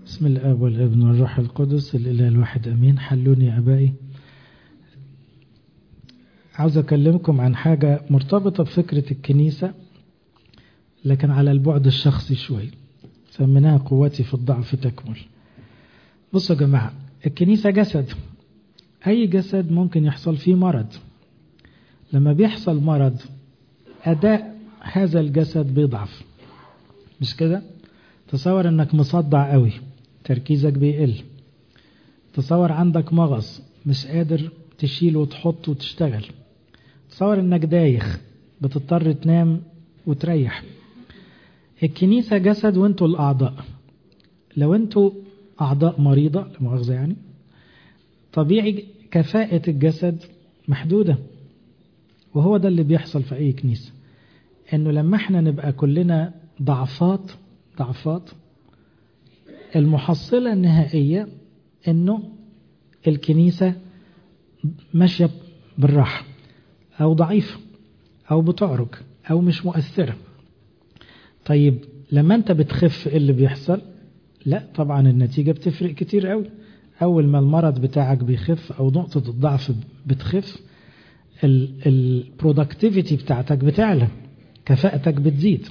بسم الاب والابن والروح القدس الاله الواحد امين حلوني يا ابائي عاوز اكلمكم عن حاجه مرتبطه بفكره الكنيسه لكن على البعد الشخصي شوي سميناها قوتي في الضعف تكمل بصوا يا جماعه الكنيسه جسد اي جسد ممكن يحصل فيه مرض لما بيحصل مرض اداء هذا الجسد بيضعف مش كده تصور انك مصدع قوي تركيزك بيقل تصور عندك مغص مش قادر تشيل وتحط وتشتغل تصور انك دايخ بتضطر تنام وتريح الكنيسة جسد وانتوا الأعضاء لو انتوا أعضاء مريضة لمؤاخذة يعني طبيعي كفاءة الجسد محدودة وهو ده اللي بيحصل في أي كنيسة إنه لما احنا نبقى كلنا ضعفات ضعفات المحصلة النهائية إنه الكنيسة ماشية بالراحة أو ضعيفة أو بتعرج أو مش مؤثرة طيب لما أنت بتخف إيه اللي بيحصل؟ لا طبعا النتيجة بتفرق كتير قوي أول ما المرض بتاعك بيخف أو نقطة الضعف بتخف البرودكتيفيتي بتاعتك بتعلى كفاءتك بتزيد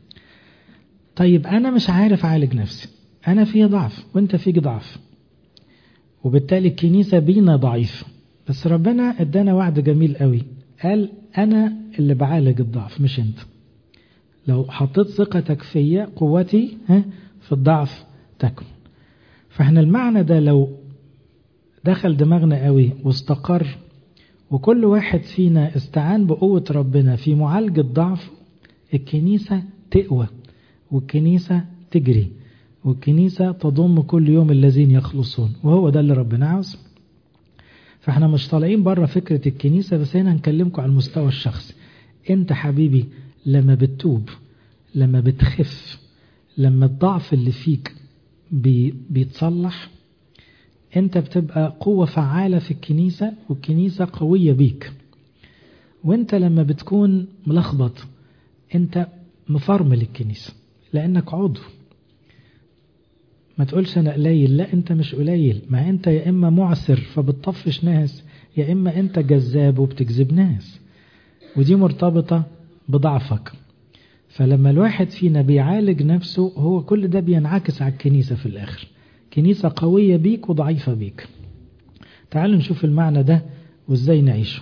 طيب أنا مش عارف أعالج نفسي أنا في ضعف وأنت فيك ضعف وبالتالي الكنيسة بينا ضعيف بس ربنا ادانا وعد جميل قوي قال أنا اللي بعالج الضعف مش أنت لو حطيت ثقتك فيا قوتي ها في الضعف تكن فاحنا المعنى ده لو دخل دماغنا قوي واستقر وكل واحد فينا استعان بقوة ربنا في معالجة ضعف الكنيسة تقوى والكنيسة تجري والكنيسة تضم كل يوم الذين يخلصون وهو ده اللي ربنا عاوزه فاحنا مش طالعين بره فكرة الكنيسة بس هنا نكلمكم على المستوى الشخصي انت حبيبي لما بتتوب لما بتخف لما الضعف اللي فيك بي بيتصلح انت بتبقى قوة فعالة في الكنيسة والكنيسة قوية بيك وانت لما بتكون ملخبط انت مفرمل الكنيسة لانك عضو ما تقولش انا قليل لا انت مش قليل ما انت يا اما معسر فبتطفش ناس يا اما انت جذاب وبتجذب ناس ودي مرتبطة بضعفك فلما الواحد فينا بيعالج نفسه هو كل ده بينعكس على الكنيسة في الآخر كنيسة قوية بيك وضعيفة بيك تعالوا نشوف المعنى ده وازاي نعيشه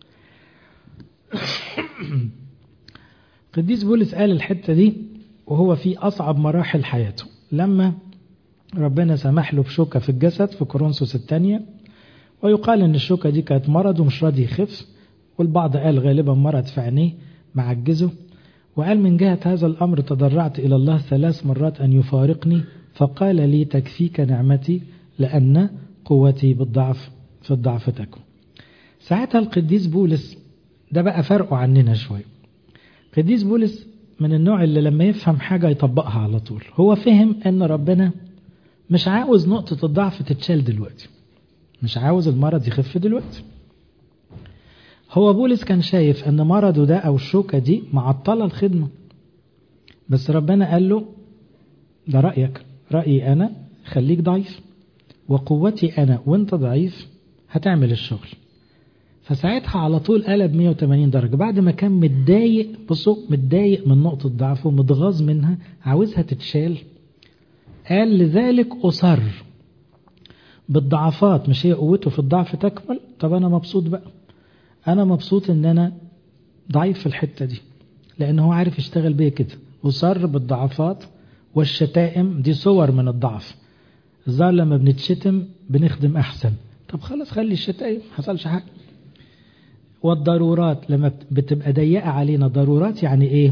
قديس بولس قال الحتة دي وهو في أصعب مراحل حياته لما ربنا سمح له بشوكة في الجسد في كورنثوس الثانية ويقال ان الشوكة دي كانت مرض ومش راضي يخف والبعض قال غالبا مرض في عينيه معجزه وقال من جهة هذا الأمر تضرعت إلى الله ثلاث مرات أن يفارقني فقال لي تكفيك نعمتي لأن قوتي بالضعف في الضعف تكن ساعتها القديس بولس ده بقى فرقه عننا شوية قديس بولس من النوع اللي لما يفهم حاجة يطبقها على طول هو فهم أن ربنا مش عاوز نقطة الضعف تتشال دلوقتي مش عاوز المرض يخف دلوقتي هو بولس كان شايف ان مرضه ده او الشوكة دي معطلة الخدمة بس ربنا قال له ده رأيك رأيي انا خليك ضعيف وقوتي انا وانت ضعيف هتعمل الشغل فساعتها على طول قلب 180 درجة بعد ما كان متضايق بصوا متضايق من نقطة ضعفه متغاظ منها عاوزها تتشال قال لذلك أصر بالضعفات مش هي قوته في الضعف تكمل طب أنا مبسوط بقى أنا مبسوط إن أنا ضعيف في الحتة دي لأن هو عارف يشتغل بيا كده وصر بالضعفات والشتائم دي صور من الضعف الظاهر لما بنتشتم بنخدم أحسن طب خلاص خلي الشتائم حصلش حاجة والضرورات لما بتبقى ضيقة علينا ضرورات يعني إيه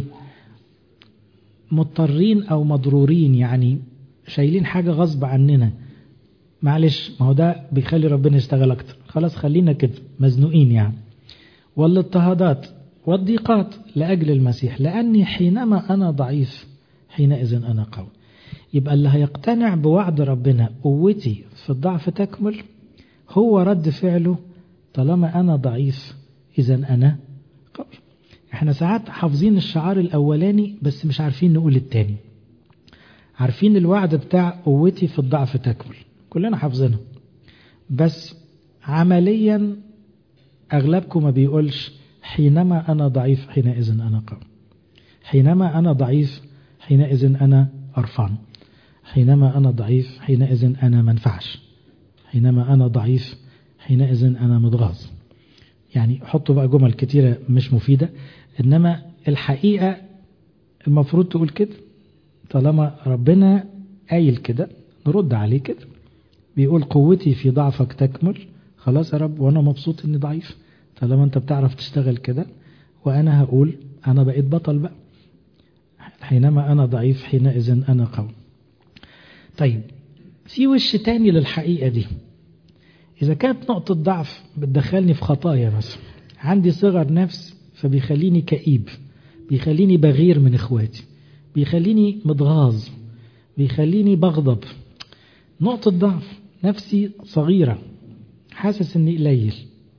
مضطرين أو مضرورين يعني شايلين حاجة غصب عننا معلش ما هو ده بيخلي ربنا يشتغل أكتر خلاص خلينا كده مزنوقين يعني والاضطهادات والضيقات لأجل المسيح لأني حينما أنا ضعيف حينئذ أنا قوي يبقى اللي هيقتنع بوعد ربنا قوتي في الضعف تكمل هو رد فعله طالما أنا ضعيف إذا أنا قوي احنا ساعات حافظين الشعار الأولاني بس مش عارفين نقول التاني عارفين الوعد بتاع قوتي في الضعف تكمل كلنا حافظينه بس عمليا أغلبكم ما بيقولش حينما أنا ضعيف حينئذ أنا قوي حينما أنا ضعيف حينئذ أنا أرفع حينما أنا ضعيف حينئذ أنا منفعش حينما أنا ضعيف حينئذ أنا متغاظ يعني حطوا بقى جمل كتيرة مش مفيدة إنما الحقيقة المفروض تقول كده طالما ربنا قايل كده نرد عليه كده بيقول قوتي في ضعفك تكمل خلاص يا رب وانا مبسوط اني ضعيف طالما انت بتعرف تشتغل كده وانا هقول انا بقيت بطل بقى حينما انا ضعيف حينئذ انا قوي طيب في وش تاني للحقيقة دي إذا كانت نقطة ضعف بتدخلني في خطايا مثلا عندي صغر نفس فبيخليني كئيب بيخليني بغير من إخواتي بيخليني متغاظ بيخليني بغضب نقطة ضعف نفسي صغيرة حاسس إني قليل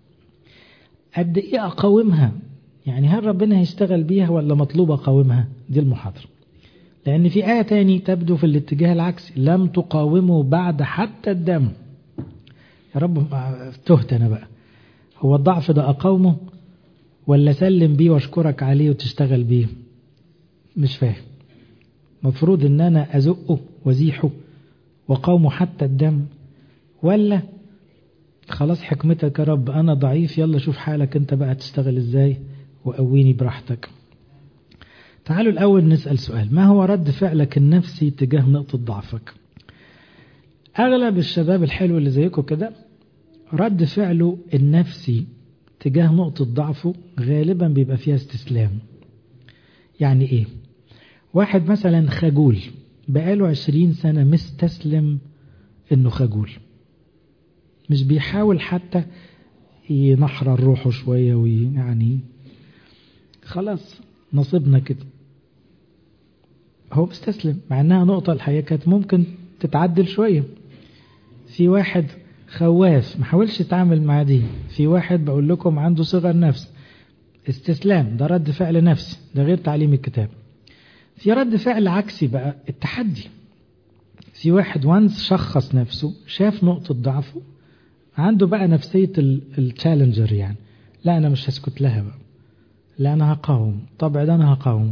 قد إيه أقاومها يعني هل ربنا هيشتغل بيها ولا مطلوب أقاومها دي المحاضرة لأن في آية تاني تبدو في الاتجاه العكسي لم تقاوموا بعد حتى الدم يا رب تهت أنا بقى هو الضعف ده أقاومه ولا سلم بيه واشكرك عليه وتشتغل بيه مش فاهم مفروض ان انا ازقه وازيحه وقاومه حتى الدم ولا خلاص حكمتك يا رب انا ضعيف يلا شوف حالك انت بقى تشتغل ازاي وقويني براحتك تعالوا الاول نسال سؤال ما هو رد فعلك النفسي تجاه نقطه ضعفك اغلب الشباب الحلو اللي زيكم كده رد فعله النفسي تجاه نقطة ضعفه غالبا بيبقى فيها استسلام يعني ايه واحد مثلا خجول بقاله عشرين سنة مستسلم انه خجول مش بيحاول حتى ينحرر روحه شوية ويعني خلاص نصيبنا كده هو مستسلم مع انها نقطة الحقيقة كانت ممكن تتعدل شوية في واحد خواف ما حاولش يتعامل مع دي في واحد بقول لكم عنده صغر نفس استسلام ده رد فعل نفسي ده غير تعليم الكتاب في رد فعل عكسي بقى التحدي في واحد وانس شخص نفسه شاف نقطة ضعفه عنده بقى نفسية التشالنجر يعني لا أنا مش هسكت لها بقى لا أنا هقاوم طبعا ده أنا هقاوم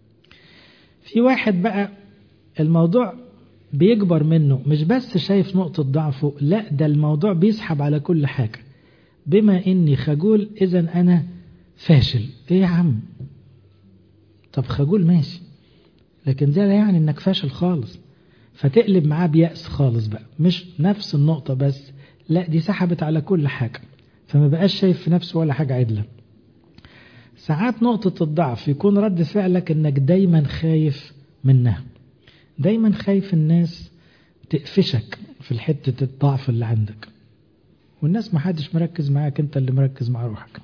في واحد بقى الموضوع بيكبر منه مش بس شايف نقطة ضعفه لا ده الموضوع بيسحب على كل حاجة بما اني خجول اذا انا فاشل ايه يا عم طب خجول ماشي لكن ده لا يعني انك فاشل خالص فتقلب معاه بيأس خالص بقى مش نفس النقطة بس لا دي سحبت على كل حاجة فما بقاش شايف في نفسه ولا حاجة عدلة ساعات نقطة الضعف يكون رد فعلك انك دايما خايف منها دايما خايف الناس تقفشك في الحتة الضعف اللي عندك والناس ما حدش مركز معاك انت اللي مركز مع روحك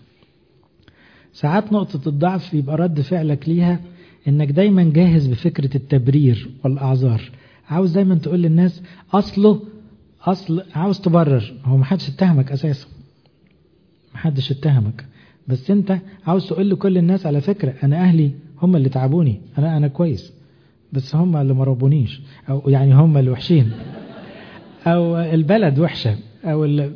ساعات نقطة الضعف يبقى رد فعلك ليها انك دايما جاهز بفكرة التبرير والاعذار عاوز دايما تقول للناس اصله اصل عاوز تبرر هو ما حدش اتهمك اساسا ما حدش اتهمك بس انت عاوز تقول لكل الناس على فكرة انا اهلي هم اللي تعبوني انا انا كويس بس هم اللي ما ربونيش او يعني هم اللي وحشين او البلد وحشه او ال...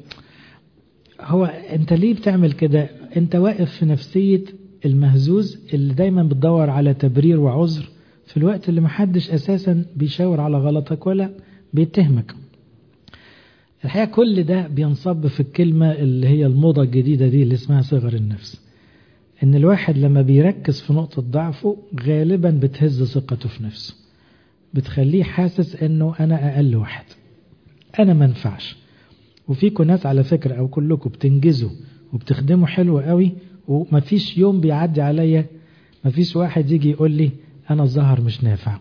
هو انت ليه بتعمل كده انت واقف في نفسيه المهزوز اللي دايما بتدور على تبرير وعذر في الوقت اللي محدش اساسا بيشاور على غلطك ولا بيتهمك الحقيقه كل ده بينصب في الكلمه اللي هي الموضه الجديده دي اللي اسمها صغر النفس ان الواحد لما بيركز في نقطة ضعفه غالبا بتهز ثقته في نفسه بتخليه حاسس انه انا اقل واحد انا ما انفعش وفيكم ناس على فكرة او كلكم بتنجزوا وبتخدموا حلو قوي ومفيش يوم بيعدي عليا مفيش واحد يجي يقول لي انا الظهر مش نافع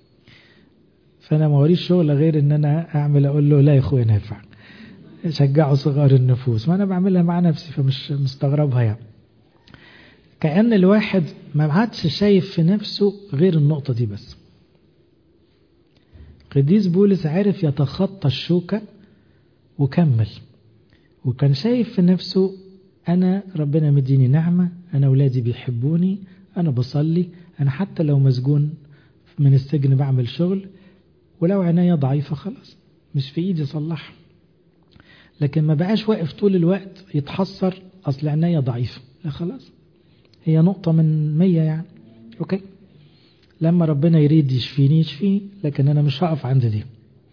فانا ما وريش شغل غير ان انا اعمل اقول له لا يا اخويا نافع شجعوا صغار النفوس ما انا بعملها مع نفسي فمش مستغربها يعني كأن الواحد ما عادش شايف في نفسه غير النقطة دي بس قديس بولس عرف يتخطى الشوكة وكمل وكان شايف في نفسه أنا ربنا مديني نعمة أنا أولادي بيحبوني أنا بصلي أنا حتى لو مسجون من السجن بعمل شغل ولو عناية ضعيفة خلاص مش في ايدي اصلحها لكن ما بقاش واقف طول الوقت يتحسر اصل عناية ضعيفة لا خلاص هي نقطة من مية يعني اوكي لما ربنا يريد يشفيني يشفيني لكن انا مش هقف عند دي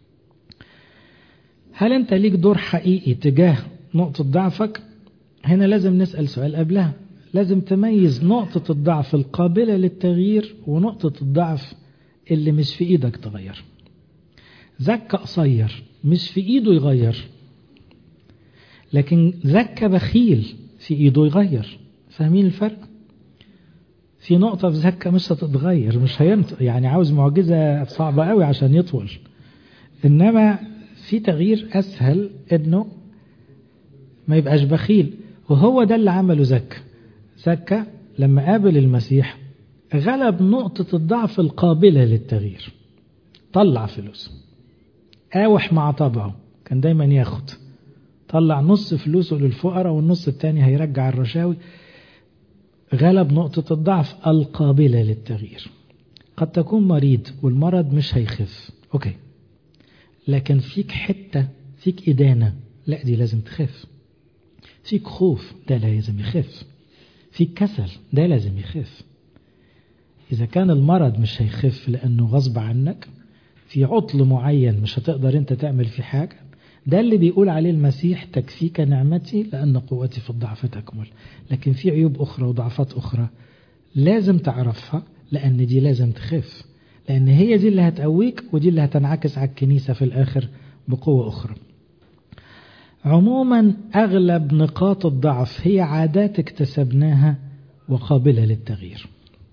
هل انت ليك دور حقيقي تجاه نقطة ضعفك هنا لازم نسأل سؤال قبلها لازم تميز نقطة الضعف القابلة للتغيير ونقطة الضعف اللي مش في ايدك تغير زكى قصير مش في ايده يغير لكن زكى بخيل في ايده يغير فاهمين الفرق في نقطة في زكى مش هتتغير مش هينطق يعني عاوز معجزة صعبة قوي عشان يطول إنما في تغيير أسهل إنه ما يبقاش بخيل وهو ده اللي عمله زكى زكى لما قابل المسيح غلب نقطة الضعف القابلة للتغيير طلع فلوس قاوح مع طبعه كان دايما ياخد طلع نص فلوسه للفقراء والنص التاني هيرجع الرشاوي غلب نقطة الضعف القابلة للتغيير قد تكون مريض والمرض مش هيخف أوكي لكن فيك حتة فيك إدانة لا دي لازم تخف فيك خوف ده لازم يخف فيك كسل ده لازم يخف إذا كان المرض مش هيخف لأنه غصب عنك في عطل معين مش هتقدر أنت تعمل فيه حاجة ده اللي بيقول عليه المسيح تكفيك نعمتي لأن قوتي في الضعف تكمل لكن في عيوب أخرى وضعفات أخرى لازم تعرفها لأن دي لازم تخف لأن هي دي اللي هتقويك ودي اللي هتنعكس على الكنيسة في الآخر بقوة أخرى عموما أغلب نقاط الضعف هي عادات اكتسبناها وقابلة للتغيير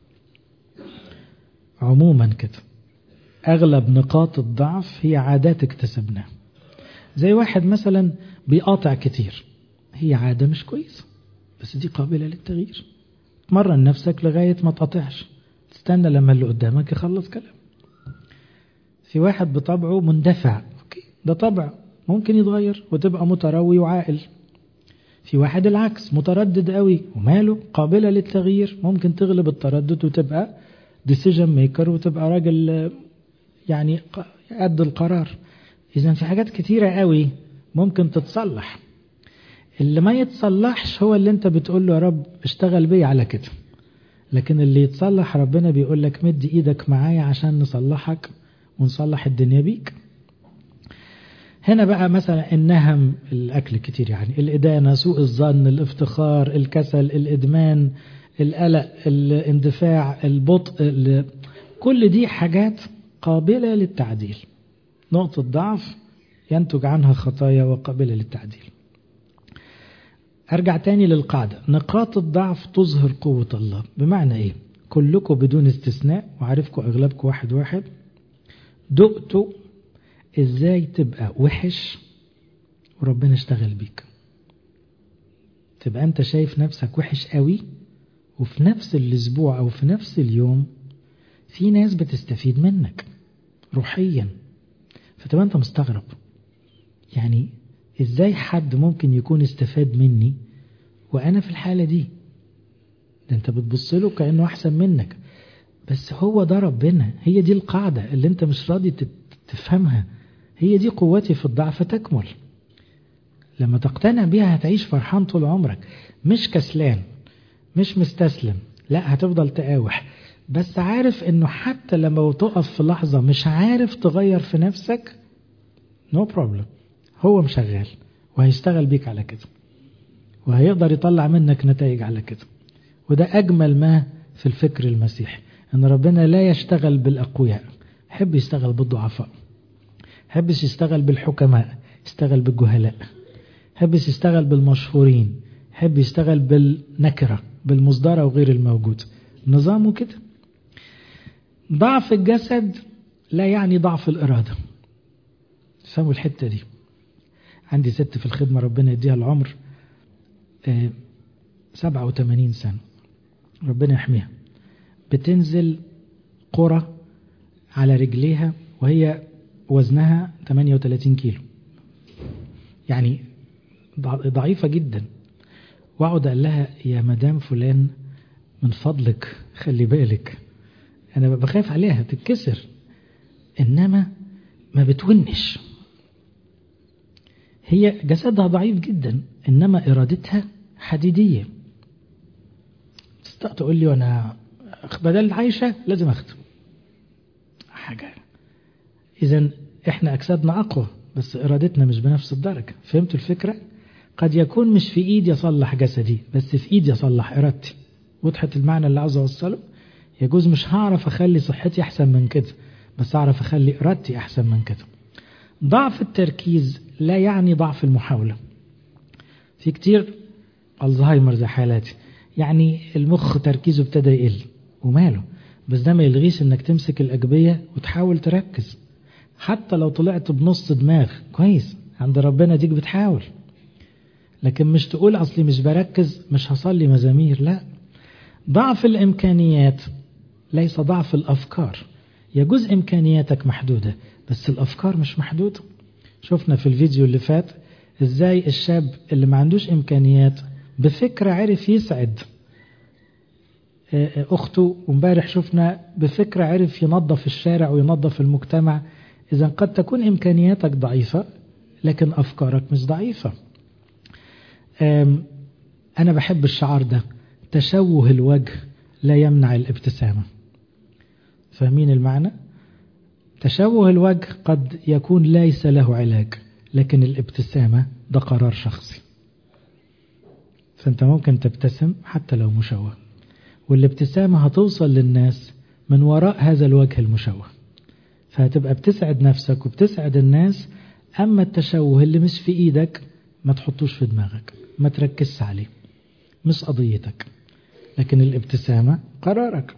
عموما كده أغلب نقاط الضعف هي عادات اكتسبناها زي واحد مثلا بيقاطع كتير هي عادة مش كويسة بس دي قابلة للتغيير تمرن نفسك لغاية ما تقاطعش تستنى لما اللي قدامك يخلص كلام في واحد بطبعه مندفع أوكي. ده طبع ممكن يتغير وتبقى متروي وعاقل في واحد العكس متردد قوي وماله قابلة للتغيير ممكن تغلب التردد وتبقى decision maker وتبقى راجل يعني قد القرار إذا في حاجات كتيرة قوي ممكن تتصلح اللي ما يتصلحش هو اللي انت بتقول له يا رب اشتغل بي على كده لكن اللي يتصلح ربنا بيقول لك مد ايدك معايا عشان نصلحك ونصلح الدنيا بيك هنا بقى مثلا النهم الأكل كتير يعني الإدانة سوء الظن الافتخار الكسل الإدمان القلق الاندفاع البطء كل دي حاجات قابلة للتعديل نقطة ضعف ينتج عنها خطايا وقابلة للتعديل أرجع تاني للقاعدة نقاط الضعف تظهر قوة الله بمعنى إيه كلكم بدون استثناء وعارفكم أغلبكم واحد واحد دقتوا إزاي تبقى وحش وربنا اشتغل بيك تبقى أنت شايف نفسك وحش قوي وفي نفس الأسبوع أو في نفس اليوم في ناس بتستفيد منك روحيا فتبقى أنت مستغرب يعني إزاي حد ممكن يكون استفاد مني وأنا في الحالة دي ده أنت بتبص له كأنه أحسن منك بس هو ده ربنا هي دي القاعدة اللي أنت مش راضي تفهمها هي دي قوتي في الضعف تكمل لما تقتنع بيها هتعيش فرحان طول عمرك مش كسلان مش مستسلم لا هتفضل تقاوح بس عارف انه حتى لما تقف في لحظة مش عارف تغير في نفسك نو no بروبلم هو مشغال وهيشتغل بيك على كده وهيقدر يطلع منك نتائج على كده وده أجمل ما في الفكر المسيحي أن ربنا لا يشتغل بالأقوياء يحب يشتغل بالضعفاء يحبش يشتغل بالحكماء يشتغل بالجهلاء يحبش يشتغل بالمشهورين يحب يشتغل بالنكرة بالمصدرة وغير الموجود نظامه كده ضعف الجسد لا يعني ضعف الإرادة فهموا الحتة دي عندي ست في الخدمة ربنا يديها العمر سبعة وثمانين سنة ربنا يحميها بتنزل قرى على رجليها وهي وزنها 38 كيلو يعني ضعيفة جدا واقعد اقول لها يا مدام فلان من فضلك خلي بالك انا بخاف عليها تتكسر انما ما بتونش هي جسدها ضعيف جدا إنما إرادتها حديدية تقول لي وأنا بدل عايشة لازم أخدم حاجة إذا إحنا أجسادنا أقوى بس إرادتنا مش بنفس الدرجة فهمتوا الفكرة؟ قد يكون مش في إيدي أصلح جسدي بس في إيدي أصلح إرادتي وضحت المعنى اللي عاوز أوصله يجوز مش هعرف أخلي صحتي أحسن من كده بس أعرف أخلي إرادتي أحسن من كده ضعف التركيز لا يعني ضعف المحاولة في كتير الزهايمر زي حالاتي يعني المخ تركيزه ابتدى يقل وماله بس ده ما يلغيش انك تمسك الأجبية وتحاول تركز حتى لو طلعت بنص دماغ كويس عند ربنا ديك بتحاول لكن مش تقول أصلي مش بركز مش هصلي مزامير لا ضعف الإمكانيات ليس ضعف الأفكار يجوز إمكانياتك محدودة بس الأفكار مش محدودة شفنا في الفيديو اللي فات إزاي الشاب اللي ما عندوش إمكانيات بفكرة عرف يسعد أخته ومبارح شفنا بفكرة عرف ينظف الشارع وينظف المجتمع إذا قد تكون إمكانياتك ضعيفة لكن أفكارك مش ضعيفة أنا بحب الشعار ده تشوه الوجه لا يمنع الابتسامة فاهمين المعنى؟ تشوه الوجه قد يكون ليس له علاج لكن الابتسامة ده قرار شخصي فأنت ممكن تبتسم حتى لو مشوه والابتسامة هتوصل للناس من وراء هذا الوجه المشوه فهتبقى بتسعد نفسك وبتسعد الناس أما التشوه اللي مش في إيدك ما تحطوش في دماغك ما تركزش عليه مش قضيتك لكن الابتسامة قرارك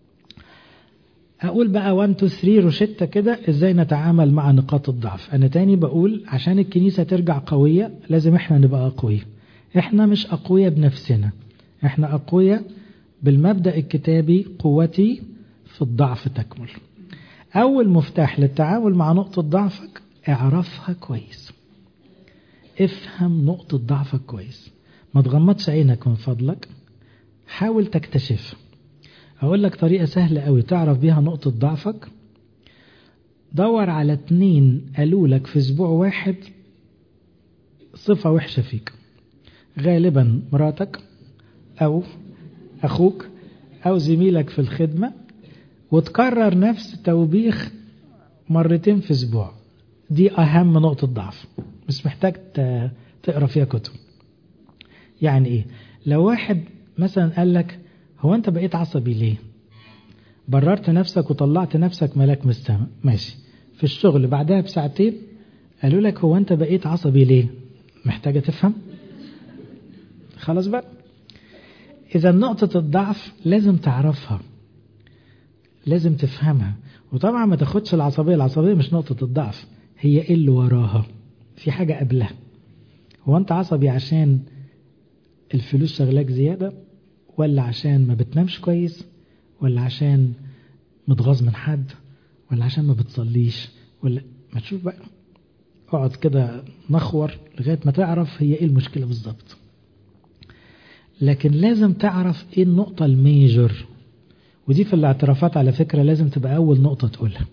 أقول بقى 1 2 3 روشتة كده إزاي نتعامل مع نقاط الضعف أنا تاني بقول عشان الكنيسة ترجع قوية لازم إحنا نبقى أقوياء إحنا مش أقوياء بنفسنا إحنا أقوياء بالمبدأ الكتابي قوتي في الضعف تكمل أول مفتاح للتعامل مع نقطة ضعفك اعرفها كويس افهم نقطة ضعفك كويس ما تغمضش عينك من فضلك حاول تكتشف أقول لك طريقة سهلة قوي تعرف بيها نقطة ضعفك دور على اتنين قالوا لك في أسبوع واحد صفة وحشة فيك غالبا مراتك أو أخوك أو زميلك في الخدمة وتكرر نفس توبيخ مرتين في أسبوع دي أهم نقطة ضعف مش محتاج تقرأ فيها كتب يعني إيه لو واحد مثلا قال لك هو أنت بقيت عصبي ليه بررت نفسك وطلعت نفسك ملاك من السماء ماشي في الشغل بعدها بساعتين قالوا لك هو أنت بقيت عصبي ليه محتاجة تفهم خلاص بقى إذا نقطة الضعف لازم تعرفها لازم تفهمها وطبعا ما تاخدش العصبية العصبية مش نقطة الضعف هي ايه اللي وراها في حاجة قبلها هو انت عصبي عشان الفلوس شغلاك زيادة ولا عشان ما بتنامش كويس ولا عشان متغاظ من حد ولا عشان ما بتصليش ولا ما تشوف بقى اقعد كده نخور لغاية ما تعرف هي ايه المشكلة بالظبط لكن لازم تعرف ايه النقطة الميجر ودي في الاعترافات على فكرة لازم تبقى أول نقطة تقولها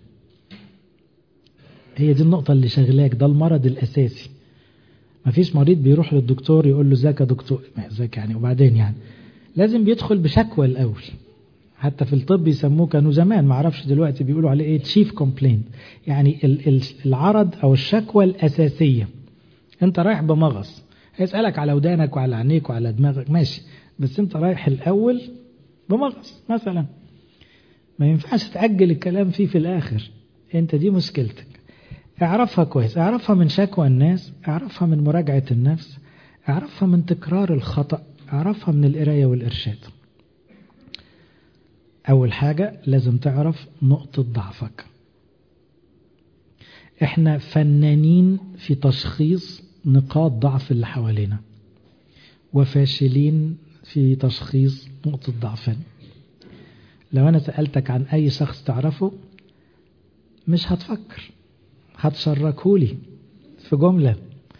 هي دي النقطة اللي شغلاك ده المرض الأساسي مفيش مريض بيروح للدكتور يقول له ازيك يا دكتور ازيك يعني وبعدين يعني لازم بيدخل بشكوى الأول حتى في الطب يسموه كانوا زمان ما اعرفش دلوقتي بيقولوا عليه ايه تشيف كومبلين يعني العرض او الشكوى الأساسية انت رايح بمغص هيسألك على ودانك وعلى عينيك وعلى دماغك ماشي بس انت رايح الأول بمغص مثلا ما ينفعش تأجل الكلام فيه في الآخر انت دي مشكلتك اعرفها كويس اعرفها من شكوى الناس اعرفها من مراجعة النفس اعرفها من تكرار الخطأ اعرفها من القراية والإرشاد أول حاجة لازم تعرف نقطة ضعفك احنا فنانين في تشخيص نقاط ضعف اللي حوالينا وفاشلين في تشخيص نقطة ضعفنا لو أنا سألتك عن أي شخص تعرفه مش هتفكر هتشركهولي في جملة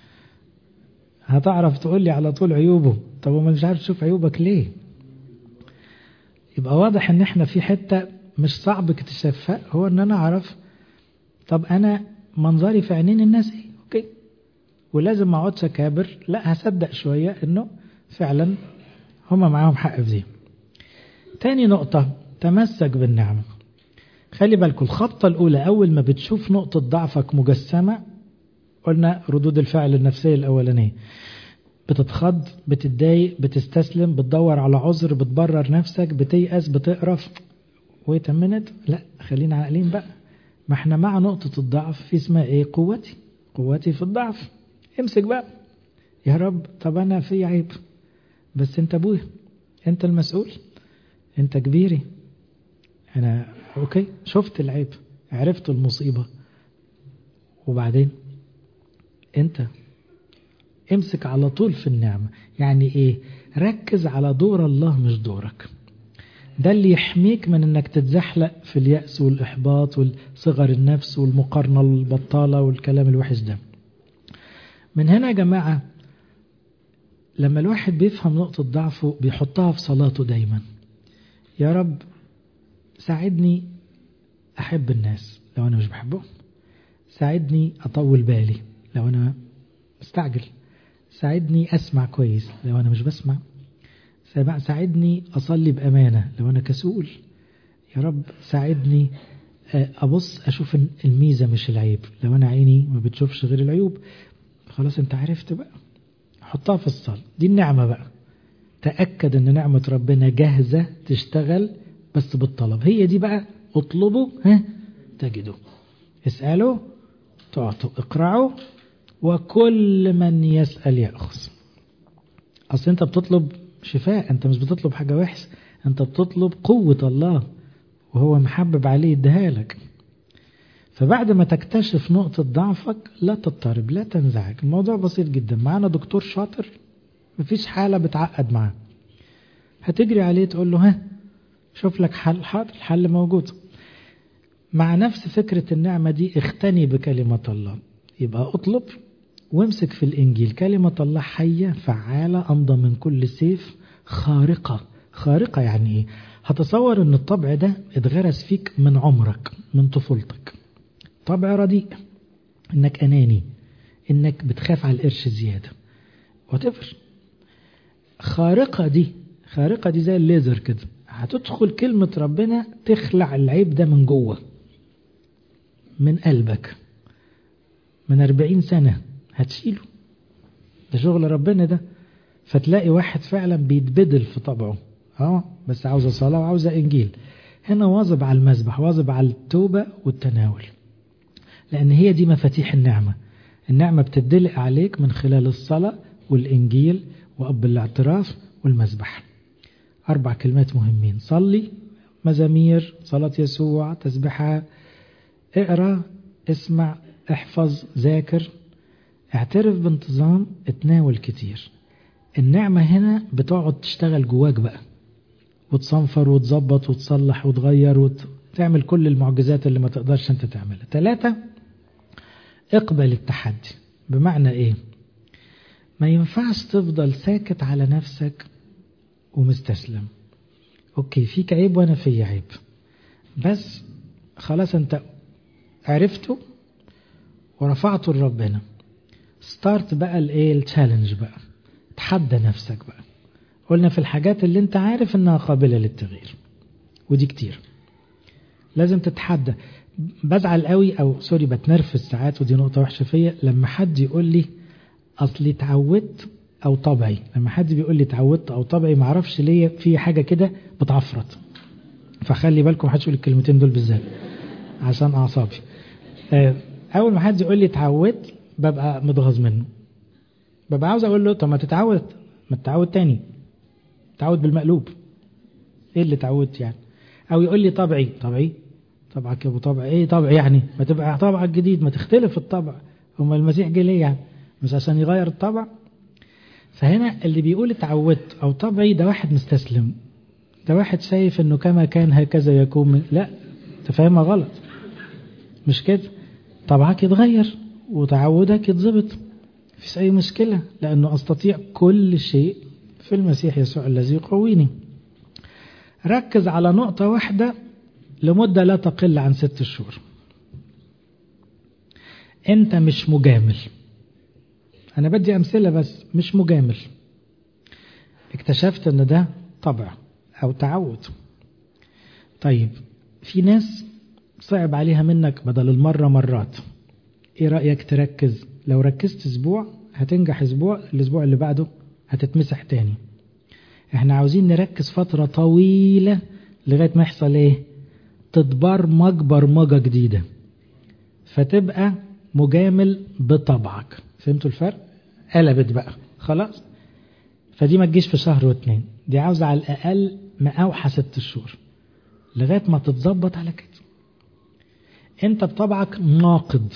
هتعرف تقول لي على طول عيوبه طب وما مش عارف تشوف عيوبك ليه يبقى واضح ان احنا في حتة مش صعب اكتشافها هو ان انا اعرف طب انا منظري في عينين الناس ايه اوكي ولازم ما اقعدش اكابر لا هصدق شويه انه فعلا هما معاهم حق في دي تاني نقطه تمسك بالنعمه خلي بالكم الخبطه الاولى اول ما بتشوف نقطه ضعفك مجسمه قلنا ردود الفعل النفسيه الاولانيه بتتخض بتتضايق بتستسلم بتدور على عذر بتبرر نفسك بتيأس بتقرف ويت منت لا خلينا عاقلين بقى ما احنا مع نقطة الضعف في اسمها ايه قوتي قوتي في الضعف امسك بقى يا رب طب انا في عيب بس انت ابويا انت المسؤول انت كبيري انا اوكي شفت العيب عرفت المصيبة وبعدين انت امسك على طول في النعمة يعني ايه ركز على دور الله مش دورك ده اللي يحميك من انك تتزحلق في اليأس والإحباط والصغر النفس والمقارنة البطالة والكلام الوحش ده من هنا يا جماعة لما الواحد بيفهم نقطة ضعفه بيحطها في صلاته دايما يا رب ساعدني أحب الناس لو أنا مش بحبهم ساعدني أطول بالي لو أنا مستعجل ساعدني أسمع كويس لو أنا مش بسمع ساعدني أصلي بأمانة لو أنا كسول يا رب ساعدني أبص أشوف الميزة مش العيب لو أنا عيني ما بتشوفش غير العيوب خلاص أنت عرفت بقى حطها في الصلاة دي النعمة بقى تأكد أن نعمة ربنا جاهزة تشتغل بس بالطلب هي دي بقى اطلبوا ها تجدوا اسألوا تعطوا اقرعوا وكل من يسأل يأخذ أصل أنت بتطلب شفاء أنت مش بتطلب حاجة وحشة أنت بتطلب قوة الله وهو محبب عليه يديها لك فبعد ما تكتشف نقطة ضعفك لا تضطرب لا تنزعج الموضوع بسيط جدا معانا دكتور شاطر مفيش حالة بتعقد معاه هتجري عليه تقول له ها شوف لك حل حاضر الحل موجود مع نفس فكرة النعمة دي اختني بكلمة الله يبقى اطلب وامسك في الإنجيل كلمة الله حية فعالة أمضى من كل سيف خارقة خارقة يعني إيه هتصور أن الطبع ده اتغرس فيك من عمرك من طفولتك طبع رديء إنك أناني إنك بتخاف على القرش زيادة وتفر خارقة دي خارقة دي زي الليزر كده هتدخل كلمة ربنا تخلع العيب ده من جوه من قلبك من أربعين سنة هتشيله ده شغل ربنا ده فتلاقي واحد فعلا بيتبدل في طبعه اه بس عاوزة صلاة وعاوزة إنجيل هنا واظب على المسبح واظب على التوبة والتناول لأن هي دي مفاتيح النعمة النعمة بتدلق عليك من خلال الصلاة والإنجيل وأب الاعتراف والمسبح أربع كلمات مهمين صلي مزامير صلاة يسوع تسبحة اقرأ اسمع احفظ ذاكر اعترف بانتظام اتناول كتير النعمة هنا بتقعد تشتغل جواك بقى وتصنفر وتظبط وتصلح وتغير وتعمل كل المعجزات اللي ما تقدرش انت تعملها ثلاثة اقبل التحدي بمعنى ايه ما ينفعش تفضل ساكت على نفسك ومستسلم اوكي فيك عيب وانا في عيب بس خلاص انت عرفته ورفعته لربنا ستارت بقى الايه التشالنج بقى تحدى نفسك بقى قلنا في الحاجات اللي انت عارف انها قابلة للتغيير ودي كتير لازم تتحدى بزعل قوي او سوري بتنرفز ساعات ودي نقطة وحشة فيا لما حد يقول لي اصلي اتعودت او طبعي لما حد بيقول لي اتعودت او طبعي معرفش ليه في حاجة كده بتعفرت فخلي بالكم محدش يقول الكلمتين دول بالذات عشان اعصابي اول ما حد يقول لي اتعودت ببقى متغاظ منه ببقى عاوز اقول له طب ما تتعود ما تتعود تاني تعود بالمقلوب ايه اللي تعودت يعني او يقول لي طبعي طبعي طبعك يا ابو طبع ايه طبع يعني ما تبقى طبعك جديد ما تختلف الطبع هما المسيح جه ليه يعني مش عشان يغير الطبع فهنا اللي بيقول اتعودت او طبعي ده واحد مستسلم ده واحد شايف انه كما كان هكذا يكون من... لا تفهمها غلط مش كده طبعك يتغير وتعودك يتظبط مفيش اي مشكلة لانه استطيع كل شيء في المسيح يسوع الذي يقويني ركز على نقطة واحدة لمدة لا تقل عن ست شهور انت مش مجامل انا بدي امثله بس مش مجامل اكتشفت ان ده طبع او تعود طيب في ناس صعب عليها منك بدل المرة مرات ايه رأيك تركز لو ركزت اسبوع هتنجح اسبوع الاسبوع اللي بعده هتتمسح تاني احنا عاوزين نركز فترة طويلة لغاية ما يحصل ايه تتبرمج برمجة جديدة فتبقى مجامل بطبعك فهمتوا الفرق قلبت بقى خلاص فدي ما تجيش في شهر واتنين دي عاوزة على الأقل مقاوحة ست شهور لغاية ما تتظبط على كده انت بطبعك ناقد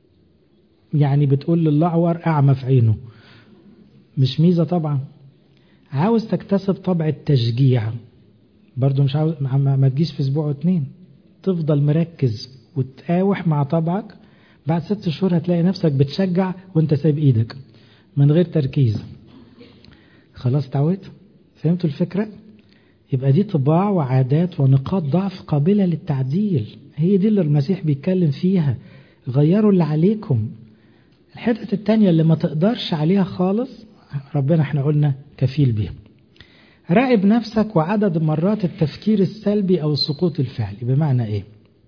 يعني بتقول للأعور أعمى في عينه مش ميزة طبعا عاوز تكتسب طبع التشجيع برضو مش عاوز ما تجيش في اسبوع واتنين تفضل مركز وتقاوح مع طبعك بعد ست شهور هتلاقي نفسك بتشجع وانت سايب ايدك من غير تركيز خلاص تعودت فهمتوا الفكرة يبقى دي طباع وعادات ونقاط ضعف قابلة للتعديل هي دي اللي المسيح بيتكلم فيها غيروا اللي عليكم الحتة التانية اللي ما تقدرش عليها خالص ربنا احنا قلنا كفيل بيها راقب نفسك وعدد مرات التفكير السلبي أو السقوط الفعلي بمعنى إيه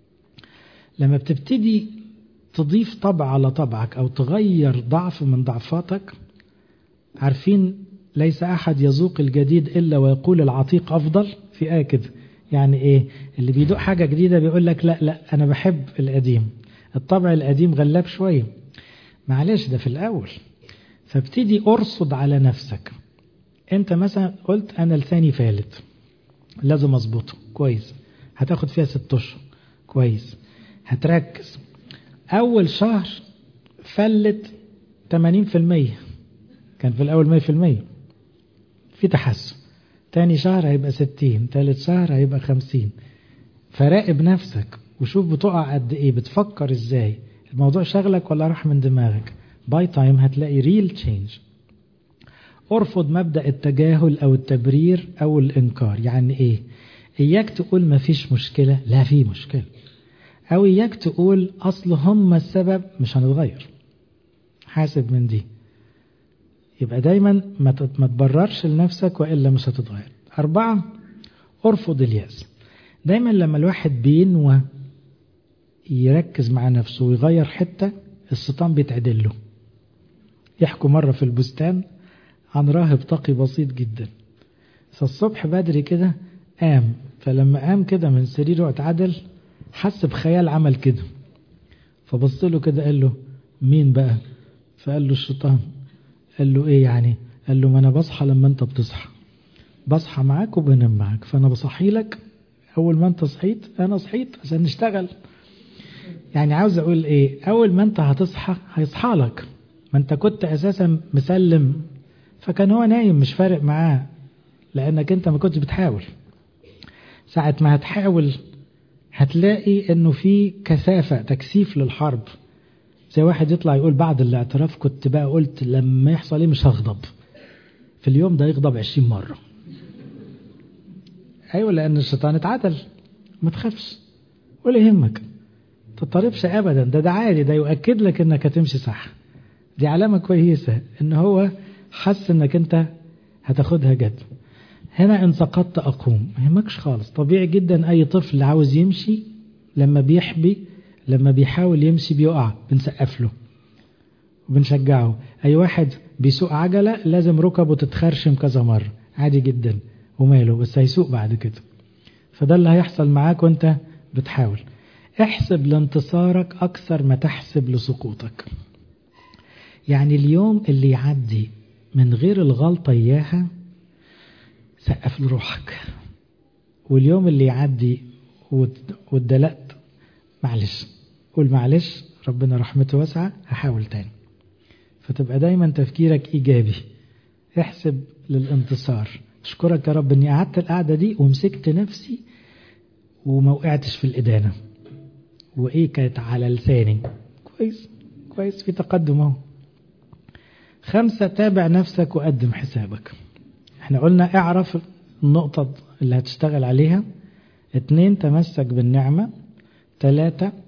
لما بتبتدي تضيف طبع على طبعك أو تغير ضعف من ضعفاتك عارفين ليس أحد يذوق الجديد إلا ويقول العتيق أفضل في آية كده يعني إيه اللي بيدوق حاجة جديدة بيقول لك لا لا أنا بحب القديم الطبع القديم غلاب شوية معلش ده في الأول فابتدي أرصد على نفسك أنت مثلا قلت أنا لساني فالت لازم أظبطه كويس هتاخد فيها ست أشهر كويس هتركز أول شهر فلت 80% كان في الأول 100% في تحسن تاني شهر هيبقى 60 تالت شهر هيبقى 50 فراقب نفسك وشوف بتقع قد ايه بتفكر ازاي الموضوع شغلك ولا راح من دماغك باي تايم هتلاقي ريل تشينج ارفض مبدأ التجاهل او التبرير او الانكار يعني ايه اياك تقول ما فيش مشكلة لا في مشكلة او اياك تقول اصل هم السبب مش هنتغير حاسب من دي يبقى دايما ما تبررش لنفسك وإلا مش هتتغير أربعة ارفض اليأس دايما لما الواحد بينوى يركز مع نفسه ويغير حتة الشيطان بيتعدل له يحكوا مرة في البستان عن راهب تقي بسيط جدا فالصبح بدري كده قام فلما قام كده من سريره اتعدل حس بخيال عمل كده فبص له كده قال له مين بقى فقال له الشيطان قال له ايه يعني قال له ما انا بصحى لما انت بتصحى بصحى معاك وبنام معاك فانا بصحي لك اول ما انت صحيت انا صحيت عشان نشتغل يعني عاوز اقول ايه اول ما انت هتصحى هيصحى لك ما انت كنت اساسا مسلم فكان هو نايم مش فارق معاه لانك انت ما كنتش بتحاول ساعة ما هتحاول هتلاقي انه في كثافة تكثيف للحرب زي واحد يطلع يقول بعد الاعتراف كنت بقى قلت لما يحصل ايه مش هغضب في اليوم ده يغضب عشرين مرة ايوه لان الشيطان اتعدل ما تخافش ولا يهمك تضطربش ابدا ده ده عادي ده يؤكد لك انك هتمشي صح دي علامة كويسة ان هو حس انك انت هتاخدها جد هنا ان سقطت اقوم ما يهمكش خالص طبيعي جدا اي طفل عاوز يمشي لما بيحبي لما بيحاول يمشي بيقع بنسقف له وبنشجعه اي واحد بيسوق عجلة لازم ركبه تتخرشم كذا مرة عادي جدا وماله بس هيسوق بعد كده فده اللي هيحصل معاك وانت بتحاول احسب لانتصارك اكثر ما تحسب لسقوطك يعني اليوم اللي يعدي من غير الغلطة اياها سقف لروحك واليوم اللي يعدي واتدلقت معلش قول معلش ربنا رحمته واسعة هحاول تاني فتبقى دايما تفكيرك إيجابي احسب للانتصار اشكرك يا رب اني قعدت القعدة دي ومسكت نفسي وما وقعتش في الإدانة وإيه كانت على لساني كويس كويس في تقدم اهو خمسة تابع نفسك وقدم حسابك احنا قلنا اعرف النقطة اللي هتشتغل عليها اتنين تمسك بالنعمة ثلاثة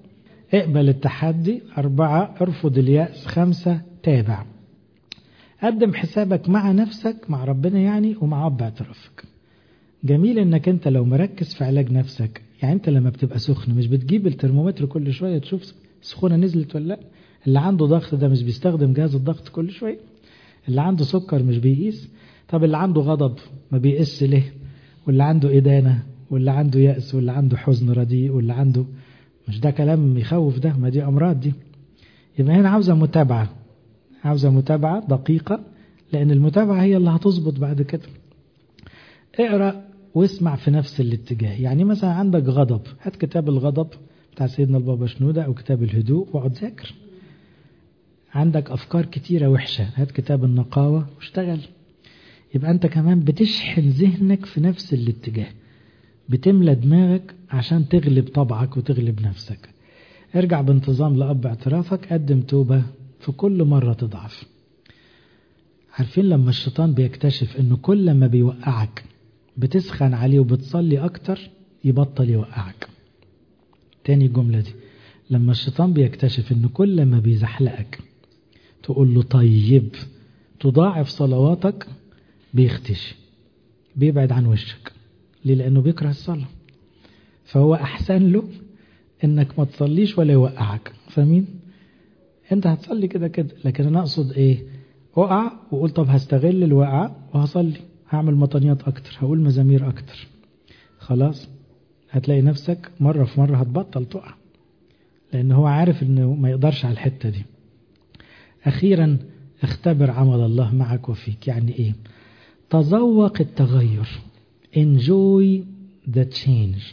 اقبل التحدي أربعة ارفض اليأس خمسة تابع قدم حسابك مع نفسك مع ربنا يعني ومع أب اعترافك جميل انك انت لو مركز في علاج نفسك يعني انت لما بتبقى سخن مش بتجيب الترمومتر كل شوية تشوف السخونة نزلت ولا لا اللي عنده ضغط ده مش بيستخدم جهاز الضغط كل شوية اللي عنده سكر مش بيقيس طب اللي عنده غضب ما بيقيس ليه واللي عنده إدانة واللي عنده يأس واللي عنده حزن رديء واللي عنده مش ده كلام يخوف ده ما دي أمراض دي يبقى هنا عاوزة متابعة عاوزة متابعة دقيقة لأن المتابعة هي اللي هتظبط بعد كده اقرأ واسمع في نفس الاتجاه يعني مثلا عندك غضب هات كتاب الغضب بتاع سيدنا البابا شنودة أو كتاب الهدوء واقعد ذاكر عندك أفكار كتيرة وحشة هات كتاب النقاوة واشتغل يبقى أنت كمان بتشحن ذهنك في نفس الاتجاه بتملى دماغك عشان تغلب طبعك وتغلب نفسك ارجع بانتظام لأب اعترافك قدم توبة في كل مرة تضعف عارفين لما الشيطان بيكتشف انه كل ما بيوقعك بتسخن عليه وبتصلي اكتر يبطل يوقعك تاني الجملة دي لما الشيطان بيكتشف انه كل ما بيزحلقك تقول له طيب تضاعف صلواتك بيختشي بيبعد عن وشك ليه لانه بيكره الصلاة فهو احسن له انك ما تصليش ولا يوقعك فاهمين انت هتصلي كده كده لكن انا اقصد ايه اقع وقول طب هستغل الوقعة وهصلي هعمل مطانيات اكتر هقول مزامير اكتر خلاص هتلاقي نفسك مرة في مرة هتبطل تقع لان هو عارف انه ما يقدرش على الحتة دي اخيرا اختبر عمل الله معك وفيك يعني ايه تذوق التغير enjoy the change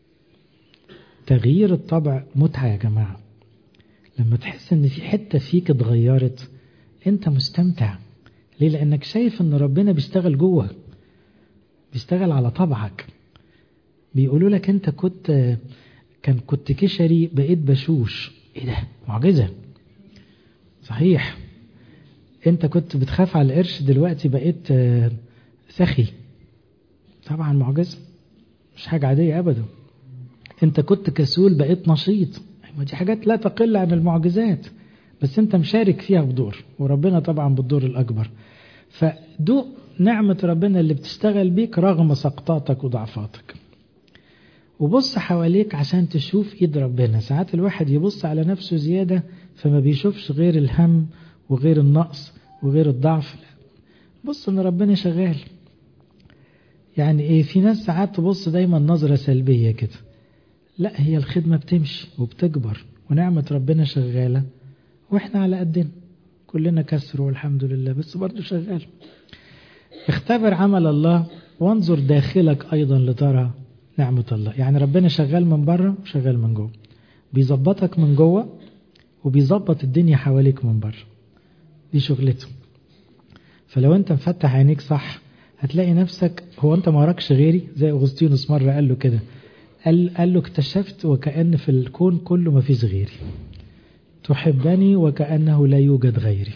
تغيير الطبع متعة يا جماعة لما تحس ان في حتة فيك اتغيرت انت مستمتع ليه لانك شايف ان ربنا بيشتغل جوه بيشتغل على طبعك بيقولوا لك انت كنت كان كنت كشري بقيت بشوش ايه ده معجزة صحيح انت كنت بتخاف على القرش دلوقتي بقيت سخي طبعا معجزة مش حاجة عادية ابدا انت كنت كسول بقيت نشيط ما دي حاجات لا تقل عن المعجزات بس انت مشارك فيها بدور وربنا طبعا بالدور الاكبر فدوق نعمة ربنا اللي بتشتغل بيك رغم سقطاتك وضعفاتك وبص حواليك عشان تشوف ايد ربنا ساعات الواحد يبص على نفسه زيادة فما بيشوفش غير الهم وغير النقص وغير الضعف بص ان ربنا شغال يعني ايه في ناس ساعات تبص دايما نظرة سلبية كده لا هي الخدمة بتمشي وبتكبر ونعمة ربنا شغالة واحنا على قدنا كلنا كسر والحمد لله بس برضه شغال اختبر عمل الله وانظر داخلك ايضا لترى نعمة الله يعني ربنا شغال من بره وشغال من جوه بيظبطك من جوه وبيظبط الدنيا حواليك من بره دي شغلته فلو انت مفتح عينيك صح هتلاقي نفسك هو انت ما وراكش غيري زي اغسطينوس مرة قال له كده قال, قال له اكتشفت وكأن في الكون كله ما فيش غيري تحبني وكأنه لا يوجد غيري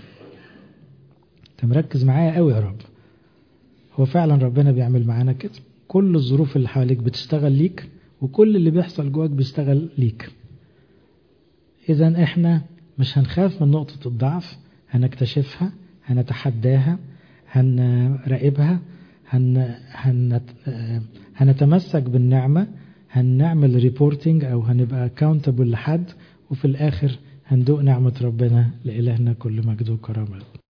انت مركز معايا قوي يا رب هو فعلا ربنا بيعمل معانا كده كل الظروف اللي حواليك بتشتغل ليك وكل اللي بيحصل جواك بيشتغل ليك اذا احنا مش هنخاف من نقطة الضعف هنكتشفها هنتحداها هنراقبها هن... هن... هنتمسك بالنعمة هنعمل ريبورتنج او هنبقى اكاونتبل لحد وفي الاخر هندوق نعمة ربنا لإلهنا كل مجد وكرامة